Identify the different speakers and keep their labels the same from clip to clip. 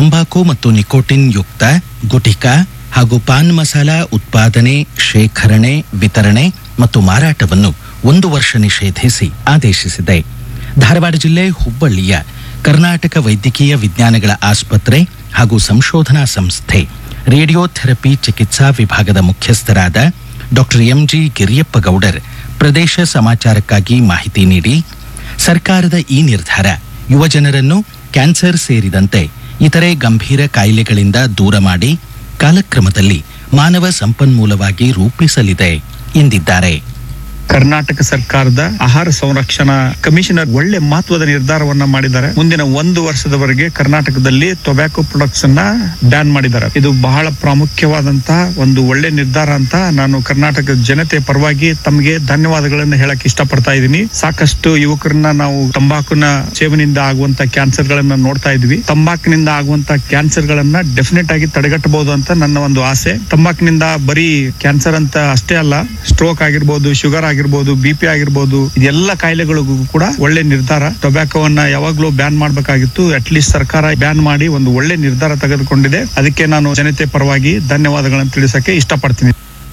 Speaker 1: ತಂಬಾಕು ಮತ್ತು ನಿಕೋಟಿನ್ ಯುಕ್ತ ಗುಟಿಕಾ ಹಾಗೂ ಪಾನ್ ಮಸಾಲ ಉತ್ಪಾದನೆ ಶೇಖರಣೆ ವಿತರಣೆ ಮತ್ತು ಮಾರಾಟವನ್ನು ಒಂದು ವರ್ಷ ನಿಷೇಧಿಸಿ ಆದೇಶಿಸಿದೆ ಧಾರವಾಡ ಜಿಲ್ಲೆ ಹುಬ್ಬಳ್ಳಿಯ ಕರ್ನಾಟಕ ವೈದ್ಯಕೀಯ ವಿಜ್ಞಾನಗಳ ಆಸ್ಪತ್ರೆ ಹಾಗೂ ಸಂಶೋಧನಾ ಸಂಸ್ಥೆ ರೇಡಿಯೋಥೆರಪಿ ಚಿಕಿತ್ಸಾ ವಿಭಾಗದ ಮುಖ್ಯಸ್ಥರಾದ ಡಾಕ್ಟರ್ ಎಂಜಿ ಗಿರಿಯಪ್ಪ ಗೌಡರ್ ಪ್ರದೇಶ ಸಮಾಚಾರಕ್ಕಾಗಿ ಮಾಹಿತಿ ನೀಡಿ ಸರ್ಕಾರದ ಈ ನಿರ್ಧಾರ ಯುವಜನರನ್ನು ಕ್ಯಾನ್ಸರ್ ಸೇರಿದಂತೆ ಇತರೆ ಗಂಭೀರ ಕಾಯಿಲೆಗಳಿಂದ ದೂರ ಮಾಡಿ ಕಾಲಕ್ರಮದಲ್ಲಿ ಮಾನವ ಸಂಪನ್ಮೂಲವಾಗಿ ರೂಪಿಸಲಿದೆ ಎಂದಿದ್ದಾರೆ
Speaker 2: ಕರ್ನಾಟಕ ಸರ್ಕಾರದ ಆಹಾರ ಸಂರಕ್ಷಣಾ ಕಮಿಷನರ್ ಒಳ್ಳೆ ಮಹತ್ವದ ನಿರ್ಧಾರವನ್ನ ಮಾಡಿದ್ದಾರೆ ಮುಂದಿನ ಒಂದು ವರ್ಷದವರೆಗೆ ಕರ್ನಾಟಕದಲ್ಲಿ ಟೊಬ್ಯಾಕೊ ಪ್ರೊಡಕ್ಟ್ಸ್ ಅನ್ನ ಬ್ಯಾನ್ ಮಾಡಿದ್ದಾರೆ ಇದು ಬಹಳ ಪ್ರಾಮುಖ್ಯವಾದಂತಹ ಒಂದು ಒಳ್ಳೆ ನಿರ್ಧಾರ ಅಂತ ನಾನು ಕರ್ನಾಟಕದ ಜನತೆ ಪರವಾಗಿ ತಮಗೆ ಧನ್ಯವಾದಗಳನ್ನ ಹೇಳಕ್ ಇಷ್ಟಪಡ್ತಾ ಇದ್ದೀನಿ ಸಾಕಷ್ಟು ಯುವಕರನ್ನ ನಾವು ತಂಬಾಕುನ ಸೇವನೆಯಿಂದ ಆಗುವಂತ ಕ್ಯಾನ್ಸರ್ ಗಳನ್ನ ನೋಡ್ತಾ ಇದ್ವಿ ತಂಬಾಕಿನಿಂದ ಆಗುವಂತ ಕ್ಯಾನ್ಸರ್ ಗಳನ್ನ ಡೆಫಿನೆಟ್ ಆಗಿ ತಡೆಗಟ್ಟಬಹುದು ಅಂತ ನನ್ನ ಒಂದು ಆಸೆ ತಂಬಾಕಿನಿಂದ ಬರೀ ಕ್ಯಾನ್ಸರ್ ಅಂತ ಅಷ್ಟೇ ಅಲ್ಲ ಸ್ಟ್ರೋಕ್ ಆಗಿರ್ಬೋದು ಶುಗರ್ ಆಗಿರ್ಬೋದು ಬಿ ಪಿ ಆಗಿರ್ಬೋದು ಇದೆಲ್ಲ ಕಾಯಿಲೆಗಳಿಗೂ ಕೂಡ ಒಳ್ಳೆ ನಿರ್ಧಾರ ಟೊಬ್ಯಾಕೋವನ್ನ ಯಾವಾಗ್ಲೂ ಬ್ಯಾನ್ ಮಾಡಬೇಕಾಗಿತ್ತು ಅಟ್ ಲೀಸ್ಟ್ ಸರ್ಕಾರ ಬ್ಯಾನ್ ಮಾಡಿ ಒಂದು ಒಳ್ಳೆ ನಿರ್ಧಾರ ತೆಗೆದುಕೊಂಡಿದೆ ಅದಕ್ಕೆ ನಾನು ಜನತೆ ಪರವಾಗಿ ಧನ್ಯವಾದಗಳನ್ನು ತಿಳಿಸಕ್ಕೆ ಇಷ್ಟಪಡ್ತೀನಿ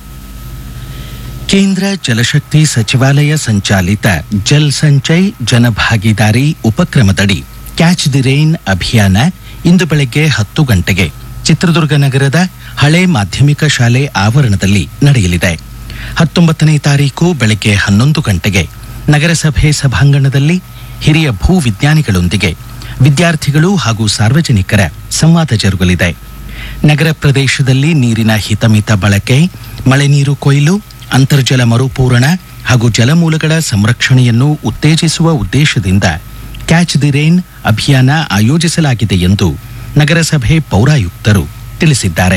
Speaker 1: ಕೇಂದ್ರ ಜಲಶಕ್ತಿ ಸಚಿವಾಲಯ ಸಂಚಾಲಿತ ಜಲ್ ಸಂಚಯ್ ಜನಭಾಗಿದಾರಿ ಉಪಕ್ರಮದಡಿ ಕ್ಯಾಚ್ ದಿ ರೈನ್ ಅಭಿಯಾನ ಇಂದು ಬೆಳಗ್ಗೆ ಹತ್ತು ಗಂಟೆಗೆ ಚಿತ್ರದುರ್ಗ ನಗರದ ಹಳೆ ಮಾಧ್ಯಮಿಕ ಶಾಲೆ ಆವರಣದಲ್ಲಿ ನಡೆಯಲಿದೆ ಹತ್ತೊಂಬತ್ತನೇ ತಾರೀಕು ಬೆಳಗ್ಗೆ ಹನ್ನೊಂದು ಗಂಟೆಗೆ ನಗರಸಭೆ ಸಭಾಂಗಣದಲ್ಲಿ ಹಿರಿಯ ಭೂ ವಿಜ್ಞಾನಿಗಳೊಂದಿಗೆ ವಿದ್ಯಾರ್ಥಿಗಳು ಹಾಗೂ ಸಾರ್ವಜನಿಕರ ಸಂವಾದ ಜರುಗಲಿದೆ ನಗರ ಪ್ರದೇಶದಲ್ಲಿ ನೀರಿನ ಹಿತಮಿತ ಬಳಕೆ ಮಳೆ ನೀರು ಕೊಯ್ಲು ಅಂತರ್ಜಲ ಮರುಪೂರಣ ಹಾಗೂ ಜಲಮೂಲಗಳ ಸಂರಕ್ಷಣೆಯನ್ನು ಉತ್ತೇಜಿಸುವ ಉದ್ದೇಶದಿಂದ ಕ್ಯಾಚ್ ದಿ ರೇನ್ ಅಭಿಯಾನ ಆಯೋಜಿಸಲಾಗಿದೆ ಎಂದು ನಗರಸಭೆ ಪೌರಾಯುಕ್ತರು ತಿಳಿಸಿದ್ದಾರೆ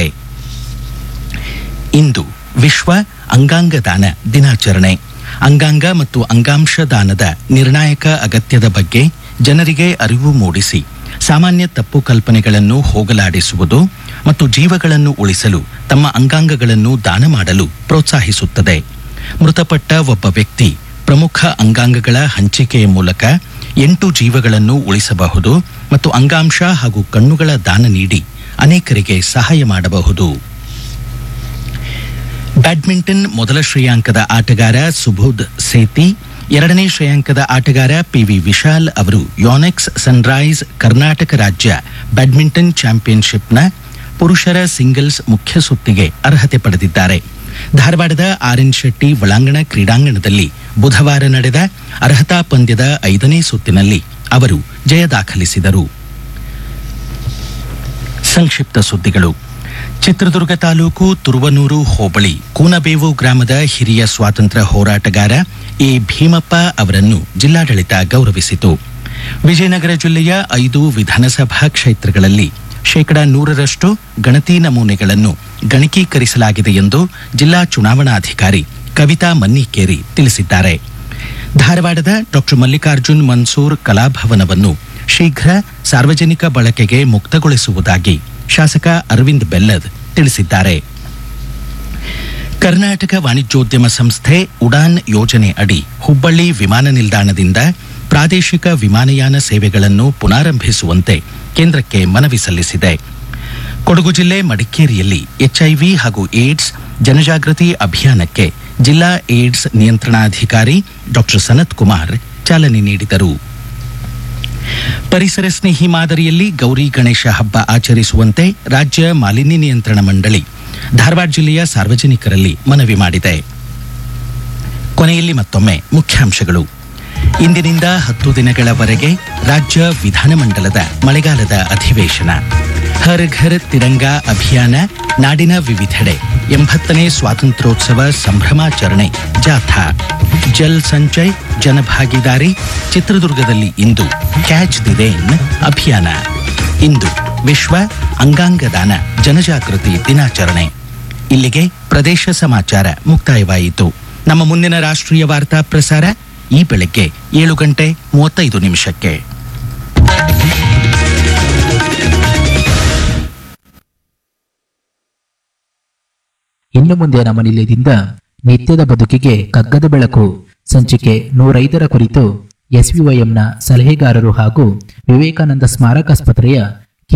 Speaker 1: ಇಂದು ವಿಶ್ವ ಅಂಗಾಂಗ ದಾನ ದಿನಾಚರಣೆ ಅಂಗಾಂಗ ಮತ್ತು ಅಂಗಾಂಶ ದಾನದ ನಿರ್ಣಾಯಕ ಅಗತ್ಯದ ಬಗ್ಗೆ ಜನರಿಗೆ ಅರಿವು ಮೂಡಿಸಿ ಸಾಮಾನ್ಯ ತಪ್ಪು ಕಲ್ಪನೆಗಳನ್ನು ಹೋಗಲಾಡಿಸುವುದು ಮತ್ತು ಜೀವಗಳನ್ನು ಉಳಿಸಲು ತಮ್ಮ ಅಂಗಾಂಗಗಳನ್ನು ದಾನ ಮಾಡಲು ಪ್ರೋತ್ಸಾಹಿಸುತ್ತದೆ ಮೃತಪಟ್ಟ ಒಬ್ಬ ವ್ಯಕ್ತಿ ಪ್ರಮುಖ ಅಂಗಾಂಗಗಳ ಹಂಚಿಕೆಯ ಮೂಲಕ ಎಂಟು ಜೀವಗಳನ್ನು ಉಳಿಸಬಹುದು ಮತ್ತು ಅಂಗಾಂಶ ಹಾಗೂ ಕಣ್ಣುಗಳ ದಾನ ನೀಡಿ ಅನೇಕರಿಗೆ ಸಹಾಯ ಮಾಡಬಹುದು ಬ್ಯಾಡ್ಮಿಂಟನ್ ಮೊದಲ ಶ್ರೇಯಾಂಕದ ಆಟಗಾರ ಸುಬೋಧ್ ಸೇತಿ ಎರಡನೇ ಶ್ರೇಯಾಂಕದ ಆಟಗಾರ ಪಿವಿ ವಿಶಾಲ್ ಅವರು ಯೋನೆಕ್ಸ್ ಸನ್ರೈಸ್ ಕರ್ನಾಟಕ ರಾಜ್ಯ ಬ್ಯಾಡ್ಮಿಂಟನ್ ಚಾಂಪಿಯನ್ಶಿಪ್ನ ಪುರುಷರ ಸಿಂಗಲ್ಸ್ ಮುಖ್ಯ ಸುತ್ತಿಗೆ ಅರ್ಹತೆ ಪಡೆದಿದ್ದಾರೆ ಧಾರವಾಡದ ಆರ್ ಎನ್ ಶೆಟ್ಟಿ ಒಳಾಂಗಣ ಕ್ರೀಡಾಂಗಣದಲ್ಲಿ ಬುಧವಾರ ನಡೆದ ಅರ್ಹತಾ ಪಂದ್ಯದ ಐದನೇ ಸುತ್ತಿನಲ್ಲಿ ಅವರು ಜಯ ದಾಖಲಿಸಿದರು ಸಂಕ್ಷಿಪ್ತ ಸುದ್ದಿಗಳು ಚಿತ್ರದುರ್ಗ ತಾಲೂಕು ತುರುವನೂರು ಹೋಬಳಿ ಕೂನಬೇವು ಗ್ರಾಮದ ಹಿರಿಯ ಸ್ವಾತಂತ್ರ್ಯ ಹೋರಾಟಗಾರ ಎ ಭೀಮಪ್ಪ ಅವರನ್ನು ಜಿಲ್ಲಾಡಳಿತ ಗೌರವಿಸಿತು ವಿಜಯನಗರ ಜಿಲ್ಲೆಯ ಐದು ವಿಧಾನಸಭಾ ಕ್ಷೇತ್ರಗಳಲ್ಲಿ ಶೇಕಡಾ ನೂರರಷ್ಟು ಗಣತಿ ನಮೂನೆಗಳನ್ನು ಗಣಕೀಕರಿಸಲಾಗಿದೆ ಎಂದು ಜಿಲ್ಲಾ ಚುನಾವಣಾಧಿಕಾರಿ ಕವಿತಾ ಮನ್ನಿಕೇರಿ ತಿಳಿಸಿದ್ದಾರೆ ಧಾರವಾಡದ ಡಾಕ್ಟರ್ ಮಲ್ಲಿಕಾರ್ಜುನ್ ಮನ್ಸೂರ್ ಕಲಾಭವನವನ್ನು ಶೀಘ್ರ ಸಾರ್ವಜನಿಕ ಬಳಕೆಗೆ ಮುಕ್ತಗೊಳಿಸುವುದಾಗಿ ಶಾಸಕ ಅರವಿಂದ್ ಬೆಲ್ಲದ್ ತಿಳಿಸಿದ್ದಾರೆ ಕರ್ನಾಟಕ ವಾಣಿಜ್ಯೋದ್ಯಮ ಸಂಸ್ಥೆ ಉಡಾನ್ ಯೋಜನೆ ಅಡಿ ಹುಬ್ಬಳ್ಳಿ ವಿಮಾನ ನಿಲ್ದಾಣದಿಂದ ಪ್ರಾದೇಶಿಕ ವಿಮಾನಯಾನ ಸೇವೆಗಳನ್ನು ಪುನಾರಂಭಿಸುವಂತೆ ಕೇಂದ್ರಕ್ಕೆ ಮನವಿ ಸಲ್ಲಿಸಿದೆ ಕೊಡಗು ಜಿಲ್ಲೆ ಮಡಿಕೇರಿಯಲ್ಲಿ ಎಚ್ಐವಿ ಹಾಗೂ ಏಡ್ಸ್ ಜನಜಾಗೃತಿ ಅಭಿಯಾನಕ್ಕೆ ಜಿಲ್ಲಾ ಏಡ್ಸ್ ನಿಯಂತ್ರಣಾಧಿಕಾರಿ ಡಾಕ್ಟರ್ ಸನತ್ ಕುಮಾರ್ ಚಾಲನೆ ನೀಡಿದರು ಪರಿಸರ ಸ್ನೇಹಿ ಮಾದರಿಯಲ್ಲಿ ಗೌರಿ ಗಣೇಶ ಹಬ್ಬ ಆಚರಿಸುವಂತೆ ರಾಜ್ಯ ಮಾಲಿನ್ಯ ನಿಯಂತ್ರಣ ಮಂಡಳಿ ಧಾರವಾಡ ಜಿಲ್ಲೆಯ ಸಾರ್ವಜನಿಕರಲ್ಲಿ ಮನವಿ ಮಾಡಿದೆ ಕೊನೆಯಲ್ಲಿ ಮತ್ತೊಮ್ಮೆ ಮುಖ್ಯಾಂಶಗಳು ಇಂದಿನಿಂದ ಹತ್ತು ದಿನಗಳವರೆಗೆ ರಾಜ್ಯ ವಿಧಾನಮಂಡಲದ ಮಳೆಗಾಲದ ಅಧಿವೇಶನ ಹರ್ ಘರ್ ತಿರಂಗಾ ಅಭಿಯಾನ ನಾಡಿನ ವಿವಿಧೆಡೆ ಎಂಬತ್ತನೇ ಸ್ವಾತಂತ್ರ್ಯೋತ್ಸವ ಸಂಭ್ರಮಾಚರಣೆ ಜಾಥಾ ಜಲ್ ಸಂಚಯ್ ಜನಭಾಗಿದಾರಿ ಚಿತ್ರದುರ್ಗದಲ್ಲಿ ಇಂದು ಕ್ಯಾಚ್ ದಿ ರೇನ್ ಅಭಿಯಾನ ಇಂದು ವಿಶ್ವ ಅಂಗಾಂಗ ದಾನ ಜನಜಾಗೃತಿ ದಿನಾಚರಣೆ ಇಲ್ಲಿಗೆ ಪ್ರದೇಶ ಸಮಾಚಾರ ಮುಕ್ತಾಯವಾಯಿತು ನಮ್ಮ ಮುಂದಿನ ರಾಷ್ಟ್ರೀಯ ವಾರ್ತಾ ಪ್ರಸಾರ ಈ ಬೆಳಗ್ಗೆ ಏಳು ಗಂಟೆ ಮೂವತ್ತೈದು ನಿಮಿಷಕ್ಕೆ
Speaker 3: ಇನ್ನು ಮುಂದೆ ನಮ್ಮ ನಿಲಯದಿಂದ ನಿತ್ಯದ ಬದುಕಿಗೆ ಕಗ್ಗದ ಬೆಳಕು ಸಂಚಿಕೆ ನೂರೈದರ ಕುರಿತು ಎಸ್ವಿವೈಎಂನ ಸಲಹೆಗಾರರು ಹಾಗೂ ವಿವೇಕಾನಂದ ಸ್ಮಾರಕಾಸ್ಪತ್ರೆಯ